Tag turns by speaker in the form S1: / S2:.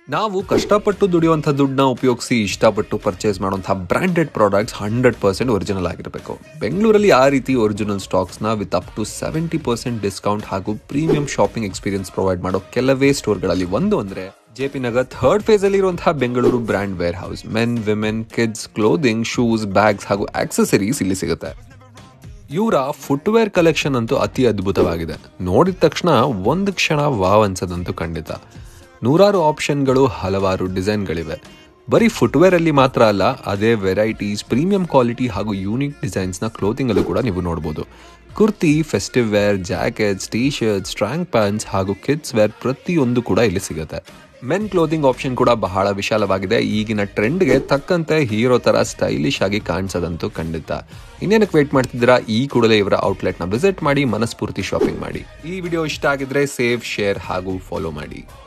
S1: ನಾವು ಕಷ್ಟಪಟ್ಟು ದುಡಿಯುವಂಥ ದುಡ್ಡನ್ನ ಉಪಯೋಗಿಸಿ ಇಷ್ಟಪಟ್ಟು ಪರ್ಚೇಸ್ ಮಾಡುವಂಥ branded products hundred percent original ಆಗಿರಬೇಕು ಬೆಂಗಳೂರಲ್ಲಿ ಆ ರೀತಿ ಒರಿಜಿನಲ್ ಸ್ಟಾಕ್ಸ್ನ with up to seventy percent discount ಹಾಗೂ ಪ್ರೀಮಿಯಂ ಶಾಪಿಂಗ್ ಎಕ್ಸ್ಪೀರಿಯನ್ಸ್ ಪ್ರೊವೈಡ್ ಮಾಡೋ ಕೆಲವೇ ಸ್ಟೋರ್ಗಳಲ್ಲಿ ಒಂದು ಅಂದರೆ J P Nagar third phase ಅಲ್ಲಿ ಇರುವಂತಹ Bengaluru brand warehouse men women kids clothing shoes bags ಹಾಗೂ ಆಕ್ಸೆಸರೀಸ್ ಇಲ್ಲಿ ಸಿಗುತ್ತೆ ಇವರ ಫುಟ್ವೇರ್ ಕಲೆಕ್ಷನ್ ಅಂತೂ ಅತಿ ಅದ್ಭುತವಾಗಿದೆ ನೋಡಿದ ತಕ್ಷಣ ಒಂದು ಕ್ಷಣ ವಾವ್ ಅನ್ಸೋದಂತೂ ಖಂಡಿತ ನೂರಾರು ಆಪ್ಷನ್ಗಳು ಹಲವಾರು ಡಿಸೈನ್ಗಳಿವೆ ಬರೀ ಫುಟ್ವೇರ್ ಅಲ್ಲಿ ಮಾತ್ರ ಅಲ್ಲ ಅದೇ ವೆರೈಟೀಸ್ ಪ್ರೀಮಿಯಂ ಕ್ವಾಲಿಟಿ ಹಾಗೂ ಯೂನಿಕ್ ಡಿಸೈನ್ಸ್ನ ಕ್ಲೋತಿಂಗಲ್ಲೂ ಕೂಡ ನೀವು ನೋಡ್ಬೋದು kurti festive wear jackets T shirts strong pants ಹಾಗೂ ಕಿಡ್ಸ್ ವೇರ್ ಪ್ರತಿಯೊಂದು ಕೂಡ ಇಲ್ಲಿ ಸಿಗುತ್ತೆ ಮೆನ್ ಕ್ಲೋದಿಂಗ್ ಆಪ್ಷನ್ ಕೂಡ ಬಹಳ ವಿಶಾಲವಾಗಿದೆ ಈಗಿನ ಟ್ರೆಂಡ್ಗೆ ತಕ್ಕಂತೆ ಹೀರೋ ತರ ಸ್ಟೈಲಿಶ್ ಆಗಿ ಕಾಣಿಸೋದಂತೂ ಖಂಡಿತ ಇನ್ನೇನಕ್ಕೆ ವೇಟ್ ಮಾಡ್ತಿದ್ದೀರಾ ಈ ಕೂಡಲೇ ಇವರ ಔಟ್ಲೆಟ್ನ ವಿಸಿಟ್ ಮಾಡಿ ಮನಸ್ಫೂರ್ತಿ ಶಾಪಿಂಗ್ ಮಾಡಿ ಈ ವಿಡಿಯೋ ಇಷ್ಟ ಆಗಿದ್ರೆ ಸೇವ್ ಶೇರ್ ಹಾಗೂ ಫಾಲೋ ಮಾಡಿ